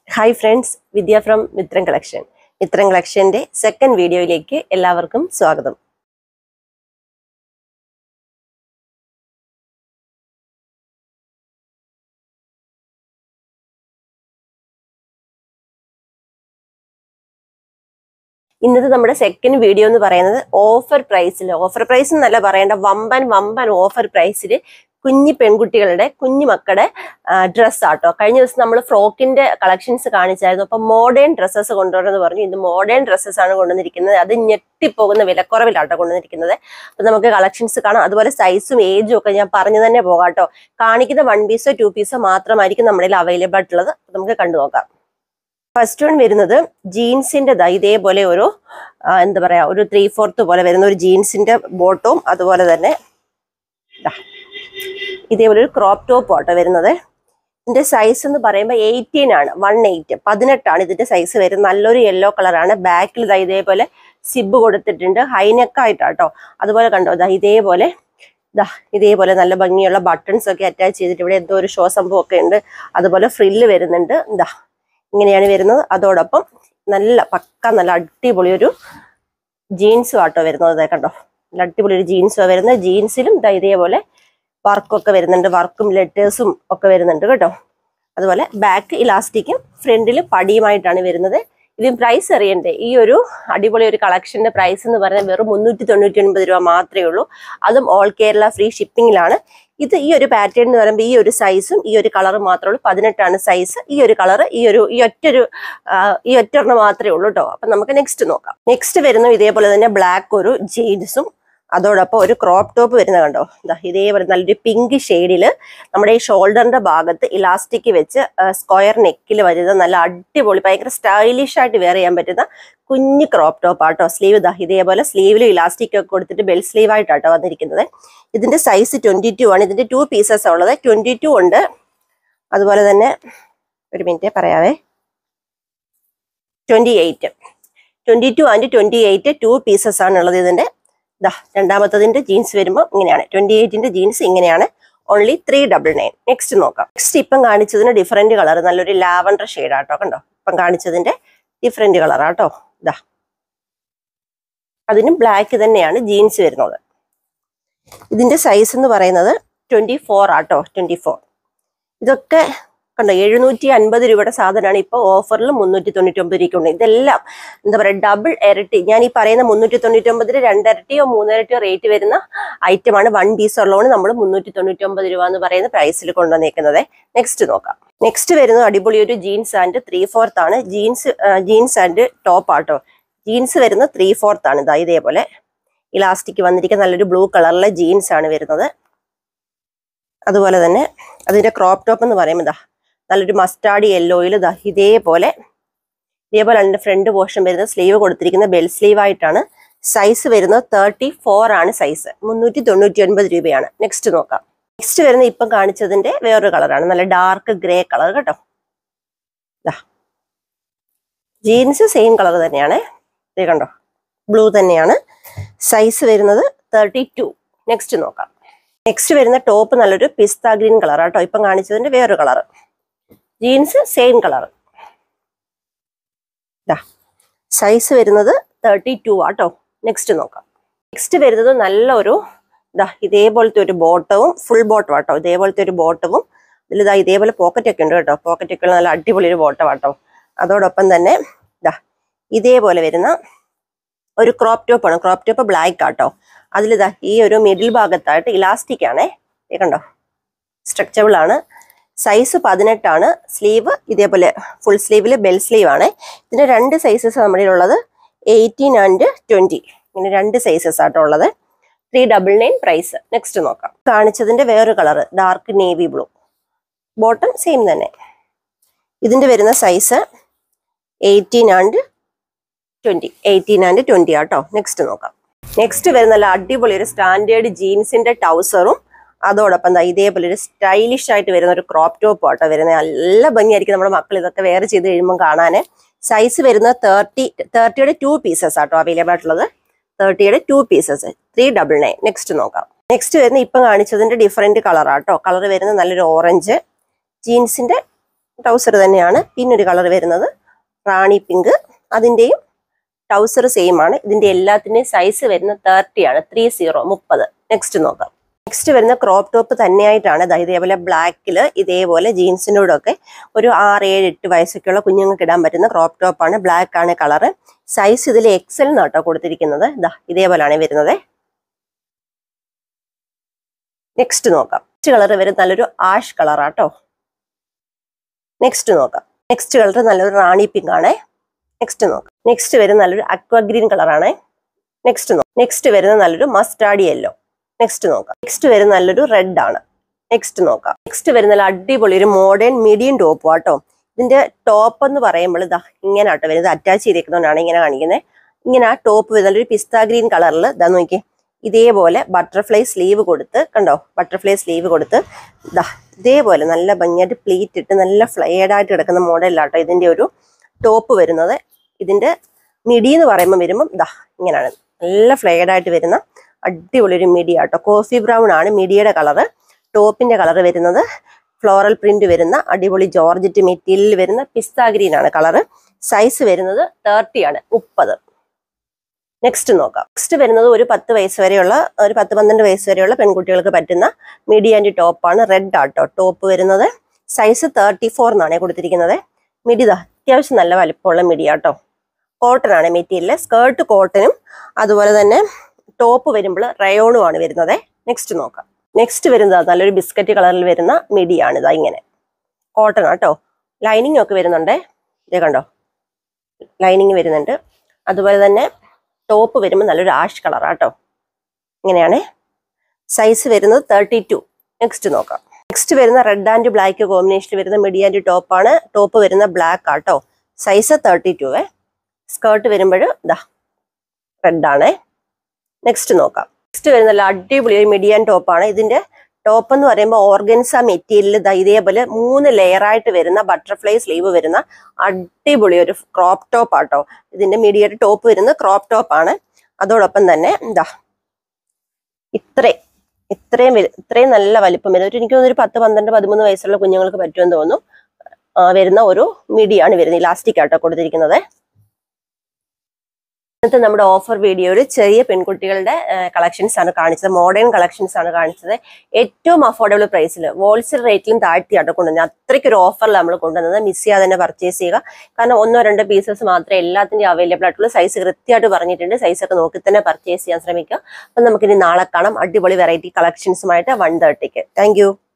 hi friends Vidya from Mithram collection Mithram കളക്ഷന്റെ second വീഡിയോയിലേക്ക് എല്ലാവർക്കും സ്വാഗതം ഇന്നത്തെ നമ്മുടെ സെക്കൻഡ് വീഡിയോ എന്ന് പറയുന്നത് ഓഫർ പ്രൈസിൽ ഓഫർ പ്രൈസ് എന്നല്ല പറയേണ്ട വമ്പൻ വമ്പൻ ഓഫർ പ്രൈസിൽ കുഞ്ഞു പെൺകുട്ടികളുടെ കുഞ്ഞു മക്കളുടെ ഡ്രസ്സ് ആട്ടോ കഴിഞ്ഞ ദിവസം നമ്മൾ ഫ്രോക്കിന്റെ കളക്ഷൻസ് കാണിച്ചായിരുന്നു അപ്പൊ മോഡേൺ ഡ്രസ്സസ് കൊണ്ടുവരണമെന്ന് പറഞ്ഞു ഇത് മോഡേൺ ഡ്രസ്സസ് ആണ് കൊണ്ടുവന്നിരിക്കുന്നത് അത് ഞെട്ടിപ്പോകുന്ന വിലക്കുറവിലാട്ടോ കൊണ്ടുവന്നിരിക്കുന്നത് അപ്പൊ നമുക്ക് കളക്ഷൻസ് കാണാം അതുപോലെ സൈസും ഏജും ഒക്കെ ഞാൻ പറഞ്ഞു തന്നെ പോകാട്ടോ കാണിക്കുന്ന വൺ പീസോ ടു പീസോ മാത്രമായിരിക്കും നമ്മുടെ അവൈലബിൾ ആയിട്ടുള്ളത് അപ്പൊ നമുക്ക് കണ്ടു നോക്കാം ഫസ്റ്റ് വൺ വരുന്നത് ജീൻസിന്റെ ദാ ഇതേപോലെ ഒരു ആ, എന്താ പറയാ ഒരു ത്രീ ഫോർത്ത് പോലെ വരുന്ന ഒരു ജീൻസിന്റെ ബോട്ടവും അതുപോലെ തന്നെ ദാ ഇതേപോലെ ഒരു ക്രോപ്പ് ടോപ്പ് ആട്ടോ വരുന്നത് ഇതിന്റെ സൈസ് എന്ന് പറയുമ്പോൾ എയ്റ്റീൻ ആണ് വൺ എയ്റ്റ് പതിനെട്ടാണ് ഇതിന്റെ സൈസ് വരുന്നത് നല്ലൊരു യെല്ലോ കളറാണ് ബാക്കിൽ ദാ ഇതേപോലെ സിബ് കൊടുത്തിട്ടുണ്ട് ഹൈനെക്ക് ആയിട്ടാട്ടോ അതുപോലെ കണ്ടോ ദാ ഇതേപോലെ ദാ ഇതേപോലെ നല്ല ഭംഗിയുള്ള ബട്ടൺസ് ഒക്കെ അറ്റാച്ച് ചെയ്തിട്ട് ഇവിടെ എന്തോ ഒരു ഷോ സംഭവം ഒക്കെ ഉണ്ട് അതുപോലെ ഫ്രില്ല് വരുന്നുണ്ട് ദാ ഇങ്ങനെയാണ് വരുന്നത് അതോടൊപ്പം നല്ല പക്ക നല്ല അടിപൊളി ഒരു ജീൻസും ആട്ടോ വരുന്നത് ദേ കണ്ടോ നല്ല അടിപൊളി ഒരു ജീൻസും വരുന്നത് ജീൻസിലും ദാ ഇതേപോലെ വർക്കൊക്കെ വരുന്നുണ്ട് വർക്കും ലെറ്റേഴ്സും ഒക്കെ വരുന്നുണ്ട് കേട്ടോ അതുപോലെ ബാക്ക് ഇലാസ്റ്റിക്കും ഫ്രണ്ടിൽ പടിയുമായിട്ടാണ് വരുന്നത് ഇതിന് പ്രൈസ് അറിയണ്ടേ ഈ ഒരു അടിപൊളി ഒരു കളക്ഷന്റെ പ്രൈസ് എന്ന് പറയുന്നത് വെറും മുന്നൂറ്റി തൊണ്ണൂറ്റി ഒൻപത് രൂപ മാത്രമേ ഉള്ളൂ അതും ഓൾ കേരള ഫ്രീ ഷിപ്പിംഗിലാണ് ഇത് ഈ ഒരു പാറ്റേൺ എന്ന് പറയുമ്പോൾ ഈ ഒരു സൈസും ഈ ഒരു കളറും മാത്രമേ ഉള്ളൂ പതിനെട്ടാണ് സൈസ് ഈ ഒരു കളർ ഈ ഒരു ഈ ഒറ്റൊരു ആ, ഈ ഒറ്റൊരെണ്ണം മാത്രമേ ഉള്ളൂ കേട്ടോ അപ്പൊ നമുക്ക് നെക്സ്റ്റ് നോക്കാം നെക്സ്റ്റ് വരുന്നു ഇതേപോലെ തന്നെ ബ്ലാക്ക് ഒരു ജീൻസും അതോടൊപ്പം ഒരു ക്രോപ്പ് ടോപ്പ് വരുന്ന കണ്ടോ ഇതാ ഇതേപോലെ നല്ലൊരു പിങ്ക് ഷെയ്ഡില് നമ്മുടെ ഈ ഷോൾഡറിന്റെ ഭാഗത്ത് ഇലാസ്റ്റിക് വെച്ച് സ്ക്വയർ നെക്കിൽ വരുന്ന നല്ല അടിപൊളി ഭയങ്കര സ്റ്റൈലിഷ് ആയിട്ട് വെയർ ചെയ്യാൻ പറ്റുന്ന കുഞ്ഞ് ക്രോപ്പ് ടോപ്പ് ആട്ടോ സ്ലീവ് ഇതാ ഇതേപോലെ സ്ലീവിലും ഇലാസ്റ്റിക് ഒക്കെ കൊടുത്തിട്ട് ബെൽ സ്ലീവ് ആയിട്ടാട്ടോ വന്നിരിക്കുന്നത് ഇതിന്റെ സൈസ് ട്വന്റി ടു ആണ് ഇതിന്റെ ടു പീസസ് ഉള്ളത് ട്വന്റി ടു ഉണ്ട് അതുപോലെ തന്നെ ഒരു മിനിറ്റ് പറയാവേ twenty eight twenty two and twenty eight two pieces ആണ് ഉള്ളത് ഇതിന്റെ ദാ രണ്ടാമത്തതിന്റെ ജീൻസ് വരുമ്പോൾ ഇങ്ങനെയാണ് ട്വന്റി എയ്റ്റിന്റെ ജീൻസ് ഇങ്ങനെയാണ് only three double nine next നോക്കാം നെക്സ്റ്റ് ഇപ്പം കാണിച്ചതിന് ഡിഫറെന്റ് കളർ നല്ലൊരു ലാവൻഡർ ഷെയ്ഡാട്ടോ കണ്ടോ ഇപ്പം കാണിച്ചതിന്റെ ഡിഫറെന്റ് കളറാട്ടോ ഇതാ അതിനും ബ്ലാക്ക് തന്നെയാണ് ജീൻസ് വരുന്നത് ഇതിന്റെ സൈസ് എന്ന് പറയുന്നത് ട്വന്റി ഫോർ ആട്ടോ ട്വന്റി ഫോർ ഇതൊക്കെ കണ്ടോ എഴുന്നൂറ്റി അൻപത് രൂപയുടെ സാധനമാണ് ഇപ്പോൾ ഓഫറിൽ മുന്നൂറ്റി തൊണ്ണൂറ്റി ഒമ്പത് രൂപയ്ക്കുണ്ട് ഇതെല്ലാം എന്താ പറയുക ഡബിൾ ഇരട്ടി ഞാൻ ഈ പറയുന്ന മുന്നൂറ്റി തൊണ്ണൂറ്റി ഒമ്പതിൽ രണ്ടിരട്ടിയോ മൂന്നിരട്ടിയോ റേറ്റ് വരുന്ന ഐറ്റമാണ് വൺ പീസ് ഉള്ളതുകൊണ്ട് നമ്മൾ മുന്നൂറ്റി തൊണ്ണൂറ്റി ഒമ്പത് രൂപ എന്ന് പറയുന്ന പ്രൈസിൽ കൊണ്ടുവന്നേക്കുന്നത് നെക്സ്റ്റ് നോക്കാം നെക്സ്റ്റ് വരുന്നത് അടിപൊളി ഒരു ജീൻസ് ആൻഡ് ത്രീ ഫോർത്ത് ആണ് ജീൻസ് ജീൻസ് ആൻഡ് ടോപ്പ് ആട്ടോ ജീൻസ് വരുന്നത് ത്രീ ഫോർത്ത് ആണ് ഇതാ ഇതേപോലെ ഇലാസ്റ്റിക് വന്നിരിക്കുന്ന നല്ലൊരു ബ്ലൂ കളറിലെ ജീൻസ് ആണ് വരുന്നത് അതുപോലെ തന്നെ അതിന്റെ ക്രോപ്പ് ടോപ്പ് എന്ന് പറയുമ്പോൾ ഇതാ നല്ലൊരു മസ്റ്റാർഡ് യെല്ലോയിൽ ഇതാ ഇതേപോലെ ഇതേപോലെ അതിന്റെ ഫ്രണ്ട് പോർഷൻ വരുന്നത് സ്ലീവ് കൊടുത്തിരിക്കുന്ന ബെൽ സ്ലീവ് ആയിട്ടാണ് സൈസ് വരുന്നത് തേർട്ടി ഫോർ ആണ് സൈസ് മുന്നൂറ്റി തൊണ്ണൂറ്റി ഒൻപത് രൂപയാണ് നെക്സ്റ്റ് നോക്കാം നെക്സ്റ്റ് വരുന്ന ഇപ്പം കാണിച്ചതിന്റെ വേറൊരു കളറാണ് നല്ല ഡാർക്ക് ഗ്രേ കളർ കേട്ടോ ദാ ജീൻസ് സെയിം കളർ തന്നെയാണ് ഇത് കണ്ടോ ബ്ലൂ തന്നെയാണ് സൈസ് വരുന്നത് തേർട്ടി ടു നെക്സ്റ്റ് നോക്കാം നെക്സ്റ്റ് വരുന്ന ടോപ്പ് നല്ലൊരു പിസ്ത ഗ്രീൻ കളർ കേട്ടോ ഇപ്പം കാണിച്ചതിന്റെ വേറൊരു colour jeans same colour size വരുന്നത് തേർട്ടി ടു ആട്ടോ നെക്സ്റ്റ് നോക്കാം നെക്സ്റ്റ് വരുന്നത് നല്ല ഒരു ഇതാ ഇതേപോലത്തെ ഒരു ബോട്ടവും ഫുൾ ബോട്ടം ആട്ടോ ഇതേപോലത്തെ ഒരു ബോട്ടവും ഇതിൽ ഇതാ ഇതേപോലെ പോക്കറ്റ് ഒക്കെ ഉണ്ട് കേട്ടോ പോക്കറ്റ് ഒക്കെ ഉള്ള നല്ല അടിപൊളി ഒരു ബോട്ടം ആട്ടോ അതോടൊപ്പം തന്നെ ഇതാ ഇതേപോലെ വരുന്ന ഒരു ക്രോപ്പ് ടോപ്പ് ആണ് ക്രോപ്പ് ടോപ്പ് ബ്ലാക്ക് ആട്ടോ അതിലിതാ ഈ ഒരു മിഡിൽ ഭാഗത്തായിട്ട് ഇലാസ്റ്റിക് ആണേ ഇത് കണ്ടോ സ്ട്രക്ചബിൾ ആണ് സൈസ് പതിനെട്ടാണ് സ്ലീവ് ഇതേപോലെ ഫുൾ സ്ലീവിൽ ബെൽ സ്ലീവ് ആണ് ഇതിന് രണ്ട് സൈസസ് നമ്മുടെ ഉള്ളത് എയ്റ്റീൻ ആൻഡ് ട്വന്റി ഇങ്ങനെ രണ്ട് സൈസസ് ആട്ടോ ഉള്ളത് three double nine price next നോക്കാം കാണിച്ചതിന്റെ വേറൊരു colour dark navy blue bottom same തന്നെ ഇതിന്റെ വരുന്ന size eighteen and twenty eighteen and twenty ആട്ടോ നെക്സ്റ്റ് നോക്കാം നെക്സ്റ്റ് വരുന്ന നല്ല അടിപൊളി ഒരു സ്റ്റാൻഡേർഡ് ജീൻസിന്റെ ടൗസറും അതോടൊപ്പം ദാ ഇതേപോലെ ഒരു സ്റ്റൈലിഷ് ആയിട്ട് വരുന്ന ഒരു ക്രോപ്പ് ടോപ്പ് ആട്ടോ വരുന്നത് നല്ല ഭംഗിയായിരിക്കും നമ്മുടെ മക്കൾ ഇതൊക്കെ വെയർ ചെയ്ത് കഴിയുമ്പോൾ കാണാന് സൈസ് വരുന്നത് തേർട്ടി തേർട്ടിയുടെ ടു പീസസ് ആട്ടോ അവൈലബിൾ ആയിട്ടുള്ളത് തേർട്ടിയുടെ two pieces three double nine next നോക്കാം നെക്സ്റ്റ് വരുന്ന ഇപ്പം കാണിച്ചതിന്റെ ഡിഫറെന്റ് കളർ ആട്ടോ കളർ വരുന്നത് നല്ലൊരു ഓറഞ്ച് ജീൻസിന്റെ ട്രൗസർ തന്നെയാണ് പിന്നൊരു കളർ വരുന്നത് റാണി പിങ്ക് അതിൻ്റെയും ട്രൗസർ സെയിം ആണ് ഇതിന്റെ എല്ലാത്തിന്റെയും സൈസ് വരുന്ന തേർട്ടി ആണ് ത്രീ സീറോ മുപ്പത് നെക്സ്റ്റ് നോക്കാം നെക്സ്റ്റ് വരുന്ന ക്രോപ്പ് ടോപ്പ് തന്നെയായിട്ടാണ് ദാ ഇതേപോലെ ബ്ലാക്കിൽ ഇതേപോലെ ജീൻസിൻ്റെ കൂടെ ഒക്കെ ഒരു ആറ് ഏഴ് എട്ട് വയസ്സൊക്കെയുള്ള കുഞ്ഞുങ്ങൾക്ക് ഇടാൻ പറ്റുന്ന ക്രോപ്പ് ടോപ്പാണ് ബ്ലാക്ക് ആണ് കളറ് സൈസ് ഇതിൽ എക്സൽ നാട്ടോ കൊടുത്തിരിക്കുന്നത് ദാ ഇതേപോലെയാണ് വരുന്നത് നെക്സ്റ്റ് നോക്കാം നെക്സ്റ്റ് കളർ വരും നല്ലൊരു ആഷ് കളറാട്ടോ നെക്സ്റ്റ് നോക്കാം നെക്സ്റ്റ് കളർ നല്ലൊരു റാണി പിങ്ക് ആണേ നെക്സ്റ്റ് നോക്കാം നെക്സ്റ്റ് വരുന്ന നല്ലൊരു അക്വ ഗ്രീൻ കളറാണേ നെക്സ്റ്റ് നോക്കാം നെക്സ്റ്റ് വരുന്ന നല്ലൊരു മസ്റ്റാർഡ് യെല്ലോ നെക്സ്റ്റ് നോക്കാം നെക്സ്റ്റ് വരുന്ന നല്ലൊരു റെഡ് ആണ് നെക്സ്റ്റ് നോക്കാം നെക്സ്റ്റ് വരുന്ന നല്ല അടിപൊളി ഒരു മോഡേൺ മീഡിയം ടോപ്പ് ആട്ടോ ഇതിന്റെ ടോപ്പ് എന്ന് പറയുമ്പോൾ ഇതാ ഇങ്ങനെ ആട്ടോ വരുന്നത് അറ്റാച്ച് ചെയ്തേക്കുന്നതുകൊണ്ടാണ് ഇങ്ങനെ കാണിക്കുന്നത് ഇങ്ങനെ ആ ടോപ്പ് വരുന്ന ഒരു പിസ്ത ഗ്രീൻ കളറിൽ ഇതാ നോക്കി ഇതേപോലെ ബട്ടർഫ്ലൈ സ്ലീവ് കൊടുത്ത് കണ്ടോ ബട്ടർഫ്ലൈ സ്ലീവ് കൊടുത്ത് ഇതാ ഇതേപോലെ നല്ല ഭംഗിയായിട്ട് പ്ലീറ്റ് ഇട്ട് നല്ല ഫ്ലൈഡ് ആയിട്ട് കിടക്കുന്ന മോഡലിലാട്ടോ ഇതിന്റെ ഒരു ടോപ്പ് വരുന്നത് ഇതിന്റെ മിഡി എന്ന് പറയുമ്പോൾ വരുമ്പം ഇതാ ഇങ്ങനെയാണ് നല്ല ഫ്ലെയർഡ് ആയിട്ട് വരുന്ന അടിപൊളി ഒരു മിഡി ആട്ടോ കോഫി ബ്രൗൺ ആണ് മിഡിയുടെ കളറ് ടോപ്പിന്റെ കളർ വരുന്നത് ഫ്ലോറൽ പ്രിന്റ് വരുന്ന അടിപൊളി ജോർജറ്റ് മെറ്റീരിയൽ വരുന്ന പിസ്ത ഗ്രീൻ ആണ് കളറ് സൈസ് വരുന്നത് തേർട്ടി ആണ് മുപ്പത് നെക്സ്റ്റ് നോക്കാം നെക്സ്റ്റ് വരുന്നത് ഒരു പത്ത് വയസ്സ് വരെയുള്ള ഒരു പത്ത് പന്ത്രണ്ട് വയസ്സ് വരെയുള്ള പെൺകുട്ടികൾക്ക് പറ്റുന്ന മിഡി ആൻഡ് ടോപ്പാണ് റെഡ് ആട്ടോ ടോപ്പ് വരുന്നത് സൈസ് തേർട്ടി ഫോർ എന്നാണ് കൊടുത്തിരിക്കുന്നത് മിഡി ദാ അത്യാവശ്യം നല്ല വലിപ്പമുള്ള മിഡി ആട്ടോ കോട്ടൺ ആണ് മെറ്റീരിയൽ സ്കേർട്ട് കോട്ടനും അതുപോലെ തന്നെ ടോപ്പ് വരുമ്പോൾ റയോണും ആണ് വരുന്നത് നെക്സ്റ്റ് നോക്കാം നെക്സ്റ്റ് വരുന്നത് നല്ലൊരു ബിസ്ക്കറ്റ് കളറിൽ വരുന്ന മിഡിയാണ് ഇതാ ഇങ്ങനെ കോട്ടൺ ആട്ടോ ലൈനിങ് ഒക്കെ വരുന്നുണ്ട് ഇത് കണ്ടോ ലൈനിങ് വരുന്നുണ്ട് അതുപോലെ തന്നെ ടോപ്പ് വരുമ്പോൾ നല്ലൊരു ആഷ് കളറാട്ടോ ഇങ്ങനെയാണ് സൈസ് വരുന്നത് തേർട്ടി ടു നെക്സ്റ്റ് നോക്കാം നെക്സ്റ്റ് വരുന്ന റെഡ് ആൻഡ് ബ്ലാക്ക് കോമ്പിനേഷനിൽ വരുന്ന മിഡി ആൻഡ് ടോപ്പാണ് ടോപ്പ് വരുന്ന ബ്ലാക്ക് ആട്ടോ size thirty two a skirt വരുമ്പോൾ ഇതാ റെഡ് ആണേ നെക്സ്റ്റ് നോക്കാം നെക്സ്റ്റ് വരുന്ന നല്ല അടിപൊളി ഒരു മിഡിയൻ ടോപ്പാണ് ഇതിന്റെ ടോപ്പ് എന്ന് പറയുമ്പോൾ ഓർഗൻസ മെറ്റീരിയൽ ഇതേപോലെ മൂന്ന് ലെയർ ആയിട്ട് വരുന്ന ബട്ടർഫ്ലൈ സ്ലീവ് വരുന്ന അടിപൊളി ഒരു ക്രോപ്പ് ടോപ്പ് ആട്ടോ ഇതിന്റെ മീഡിയയുടെ ടോപ്പ് വരുന്ന ക്രോപ്പ് ടോപ്പ് ആണ് അതോടൊപ്പം തന്നെ എന്താ ഇത്രയും ഇത്രയും വലു- ഇത്രയും നല്ല വലിപ്പം വരുന്ന ഒരു എനിക്ക് തോന്നുന്നു ഒരു പത്ത് പന്ത്രണ്ട് പതിമൂന്ന് വയസ്സുള്ള കുഞ്ഞുങ്ങൾക്ക് പറ്റുമെന്ന് തോന്നുന്നു ആ, വരുന്ന ഒരു മിഡിയാണ് വരുന്നത് ഇലാസ്റ്റിക് ആട്ടോ കൊടുത്തിരിക്കുന്നത് ഇന്നത്തെ നമ്മുടെ ഓഫർ വീഡിയോയിൽ ചെറിയ പെൺകുട്ടികളുടെ കളക്ഷൻസ് ആണ് കാണിച്ചത് മോഡേൺ കളക്ഷൻസ് ആണ് കാണിച്ചത് ഏറ്റവും അഫോർഡബിൾ പ്രൈസിൽ ഹോൾസെയിൽ റേറ്റിലും താഴ്ത്തിയാട്ടോ കൊണ്ടുവന്നത് അത്രയ്ക്ക് ഒരു ഓഫറിൽ നമ്മൾ കൊണ്ടുവന്നത് മിസ് ചെയ്യാതെ തന്നെ പർച്ചേസ് ചെയ്യുക കാരണം ഒന്നോ രണ്ടോ പീസസ് മാത്രമേ എല്ലാത്തിൻ്റെയും അവൈലബിൾ ആയിട്ടുള്ള സൈസ് കൃത്യമായിട്ട് പറഞ്ഞിട്ടുണ്ട് സൈസ് ഒക്കെ നോക്കി തന്നെ പർച്ചേസ് ചെയ്യാൻ ശ്രമിക്കുക അപ്പം നമുക്കിനി നാളെ കാണാം അടിപൊളി വെറൈറ്റി കളക്ഷൻസുമായിട്ട് വൺ തേർട്ടിക്ക് താങ്ക്